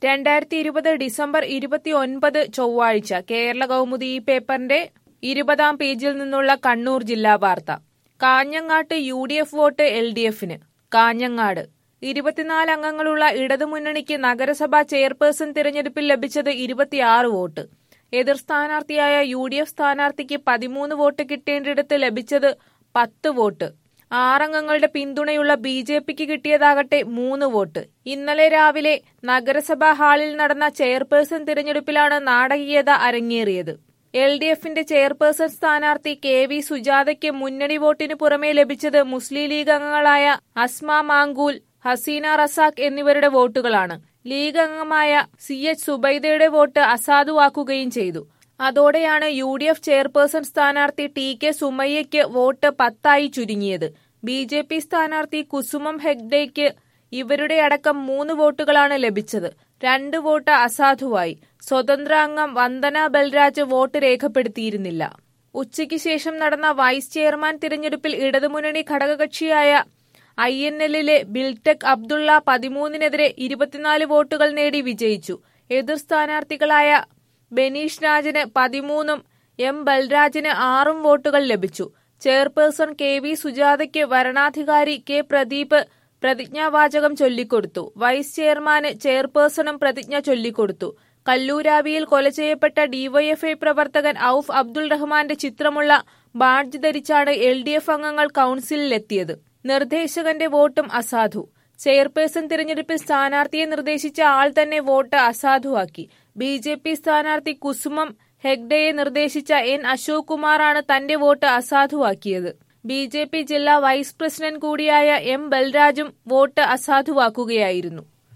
രണ്ടായിരത്തി ഇരുപത് ഡിസംബർ ഇരുപത്തി ഒൻപത് ചൊവ്വാഴ്ച കേരള കൗമുദി ഈ പേപ്പറിന്റെ ഇരുപതാം പേജിൽ നിന്നുള്ള കണ്ണൂർ ജില്ലാ വാർത്ത കാഞ്ഞങ്ങാട്ട് U D F vote L D എഫിന് കാഞ്ഞങ്ങാട് ഇരുപത്തിനാല് അംഗങ്ങളുള്ള ഇടതുമുന്നണിക്ക് നഗരസഭാ ചെയർപേഴ്സൺ തിരഞ്ഞെടുപ്പിൽ ലഭിച്ചത് ഇരുപത്തിയാറ് വോട്ട് എതിർ സ്ഥാനാർത്ഥിയായ യു ഡി എഫ് സ്ഥാനാർത്ഥിക്ക് പതിമൂന്ന് വോട്ട് കിട്ടേണ്ടിടത്ത് ലഭിച്ചത് പത്ത് വോട്ട് ആറംഗങ്ങളുടെ പിന്തുണയുള്ള ബി ജെ പിക്ക് കിട്ടിയതാകട്ടെ മൂന്ന് വോട്ട് ഇന്നലെ രാവിലെ നഗരസഭാ ഹാളിൽ നടന്ന ചെയർപേഴ്സൺ തിരഞ്ഞെടുപ്പിലാണ് നാടകീയത അരങ്ങേറിയത് എൽ ഡി എഫിന്റെ ചെയർപേഴ്സൺ സ്ഥാനാർത്ഥി കെ വി സുജാതയ്ക്ക് മുന്നണി വോട്ടിന് പുറമെ ലഭിച്ചത് മുസ്ലിം ലീഗ് അംഗങ്ങളായ അസ്മ മാങ്കൂൽ ഹസീന റസാഖ് എന്നിവരുടെ വോട്ടുകളാണ് ലീഗ് അംഗമായ സി എച്ച് സുബൈദയുടെ വോട്ട് അസാധുവാക്കുകയും ചെയ്തു അതോടെയാണ് യു ഡി എഫ് ചെയർപേഴ്സൺ സ്ഥാനാർത്ഥി ടി കെ സുമയ്യയ്ക്ക് വോട്ട് പത്തായി ചുരുങ്ങിയത് ബി ജെ പി സ്ഥാനാർത്ഥി കുസുമം ഹെഗ്ഡേക്ക് ഇവരുടെ അടക്കം മൂന്ന് വോട്ടുകളാണ് ലഭിച്ചത് രണ്ട് വോട്ട് അസാധുവായി സ്വതന്ത്ര അംഗം വന്ദന ബൽരാജ് വോട്ട് രേഖപ്പെടുത്തിയിരുന്നില്ല ഉച്ചയ്ക്ക് ശേഷം നടന്ന വൈസ് ചെയർമാൻ തിരഞ്ഞെടുപ്പിൽ ഇടതുമുന്നണി ഘടകകക്ഷിയായ ഐ എൻ എല്ലിലെ ബിൽടെക് അബ്ദുള്ള പതിമൂന്നിനെതിരെ ഇരുപത്തിനാല് വോട്ടുകൾ നേടി വിജയിച്ചു എതിർ സ്ഥാനാർത്ഥികളായ ബനീഷ് രാജന് പതിമൂന്നും എം ബൽരാജിന് ആറും വോട്ടുകൾ ലഭിച്ചു ചെയർപേഴ്സൺ കെ വി സുജാതയ്ക്ക് വരണാധികാരി കെ പ്രദീപ് പ്രതിജ്ഞാവാചകം ചൊല്ലിക്കൊടുത്തു വൈസ് ചെയർമാന് ചെയർപേഴ്സണും പ്രതിജ്ഞ ചൊല്ലിക്കൊടുത്തു കല്ലൂരാവിയിൽ കൊല ചെയ്യപ്പെട്ട ഡിവൈഎഫ്ഐ പ്രവർത്തകൻ ഔഫ് അബ്ദുൾ റഹ്മാന്റെ ചിത്രമുള്ള ബാഡ്ജ് ധരിച്ചാണ് എൽ ഡി എഫ് അംഗങ്ങൾ കൌൺസിലിലെത്തിയത് നിർദ്ദേശകന്റെ വോട്ടും അസാധു ചെയർപേഴ്സൺ തിരഞ്ഞെടുപ്പിൽ സ്ഥാനാർത്ഥിയെ നിർദ്ദേശിച്ച ആൾ തന്നെ വോട്ട് അസാധുവാക്കി ബി ജെ പി സ്ഥാനാർത്ഥി കുസുമം ഹെഗ്ഡയെ നിർദ്ദേശിച്ച എൻ അശോക് കുമാറാണ് തന്റെ വോട്ട് അസാധുവാക്കിയത് ബി ജെ പി ജില്ലാ വൈസ് പ്രസിഡന്റ് കൂടിയായ എം ബൽരാജും വോട്ട് അസാധുവാക്കുകയായിരുന്നു